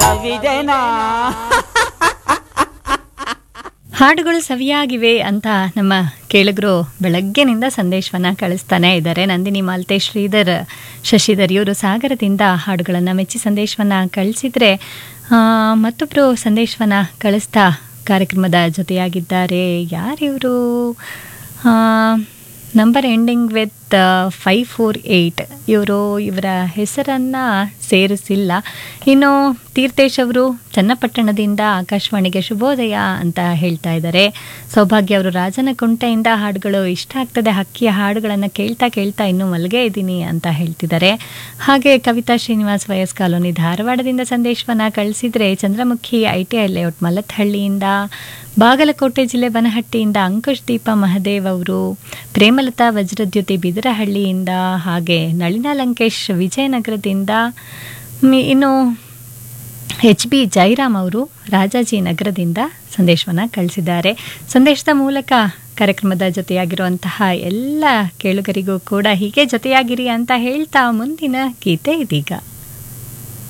ವಿಜಯನಾ ಹಾಡುಗಳು ಸವಿಯಾಗಿವೆ ಅಂತ ನಮ್ಮ ಕೇಳುಗರು ಬೆಳಗ್ಗೆನಿಂದ ಸಂದೇಶವನ್ನ ಕಳಿಸ್ತಾನೆ ಇದ್ದಾರೆ ನಂದಿನಿ ಮಾಲ್ತೆ ಶ್ರೀಧರ್ ಶಶಿಧರ್ ಇವರು ಸಾಗರದಿಂದ ಹಾಡುಗಳನ್ನು ಮೆಚ್ಚಿ ಸಂದೇಶವನ್ನ ಕಳಿಸಿದ್ರೆ ಆ, ಮತ್ತೊಬ್ರು ಸಂದೇಶವನ್ನ ಕಳಿಸ್ತಾ ಕಾರ್ಯಕ್ರಮದ ಜೊತೆಯಾಗಿದ್ದಾರೆ ಯಾರಿವರು number ending with five four eight ಇವರು ಇವರ ಹೆಸರನ್ನು ಸೇರಿಸಿಲ್ಲ ಇನ್ನು ತೀರ್ಥೇಶ್ ಅವರು ಚನ್ನಪಟ್ಟಣದಿಂದ ಆಕಾಶವಾಣಿಗೆ ಶುಭೋದಯ ಅಂತ ಹೇಳ್ತಾ ಇದ್ದಾರೆ ಸೌಭಾಗ್ಯ ಅವರು ರಾಜನಕುಂಟೆಯಿಂದ ಹಾಡುಗಳು ಇಷ್ಟ ಆಗ್ತದೆ ಹಕ್ಕಿಯ ಹಾಡುಗಳನ್ನು ಕೇಳ್ತಾ ಕೇಳ್ತಾ ಇನ್ನೂ ಮಲ್ಗೆ ಇದ್ದೀನಿ ಅಂತ ಹೇಳ್ತಿದ್ದಾರೆ ಹಾಗೆ ಕವಿತಾ ಶ್ರೀನಿವಾಸ್ ವಯಸ್ ಕಾಲೋನಿ ಧಾರವಾಡದಿಂದ ಸಂದೇಶವನ್ನ ಕಳಿಸಿದ್ರೆ Chandramukhi I T I layout ಮಲತ್ಹಳ್ಳಿಯಿಂದ ಬಾಗಲಕೋಟೆ ಜಿಲ್ಲೆ ಬನಹಟ್ಟಿಯಿಂದ ಅಂಕುಶ್ ದೀಪ ಮಹದೇವ್ ಅವರು ಪ್ರೇಮಲತಾ ವಜ್ರದ್ಯುತಿ ಬಿದರಹಳ್ಳಿಯಿಂದ ಹಾಗೆ ನಳಿನಾ ಲಂಕೇಶ್ ವಿಜಯನಗರದಿಂದ ಮಿ- ಇನ್ನು ಎಚ್ ಬಿ ಜೈರಾಮ್ ಅವರು ರಾಜಾಜಿನಗರದಿಂದ ಸಂದೇಶವನ್ನು ಕಳಿಸಿದ್ದಾರೆ ಸಂದೇಶದ ಮೂಲಕ ಕಾರ್ಯಕ್ರಮದ ಜೊತೆಯಾಗಿರುವಂತಹ ಎಲ್ಲ ಕೇಳುಗರಿಗೂ ಕೂಡ ಹೀಗೆ ಜೊತೆಯಾಗಿರಿ ಅಂತ ಹೇಳ್ತಾ ಮುಂದಿನ ಗೀತೆ ಇದೀಗ